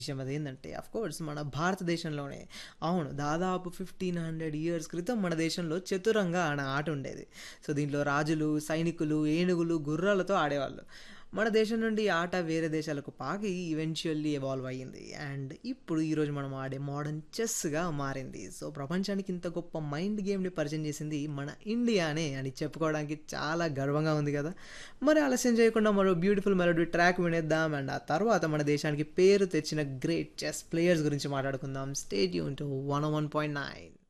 విషయం అదేంటంటే కోర్స్ మన భారతదేశంలోనే అవును దాదాపు ఫిఫ్టీన్ హండ్రెడ్ ఇయర్స్ క్రితం మన దేశంలో చతురంగ అనే ఆట ఉండేది సో దీంట్లో రాజులు సైనికులు ఏనుగులు గుర్రాలతో ఆడేవాళ్ళు మన దేశం నుండి ఈ ఆట వేరే దేశాలకు పాకి ఈవెన్చువల్లీ ఎవాల్వ్ అయ్యింది అండ్ ఇప్పుడు ఈరోజు మనం ఆడే మోడర్న్ చెస్గా మారింది సో ప్రపంచానికి ఇంత గొప్ప మైండ్ గేమ్ని పరిచయం చేసింది మన ఇండియానే అని చెప్పుకోవడానికి చాలా గర్వంగా ఉంది కదా మరి ఆలస్యం చేయకుండా మరో బ్యూటిఫుల్ మెలోడీ ట్రాక్ వినేద్దాం అండ్ ఆ తర్వాత మన దేశానికి పేరు తెచ్చిన గ్రేట్ చెస్ ప్లేయర్స్ గురించి మాట్లాడుకుందాం స్టేట్ యూన్ to one one point nine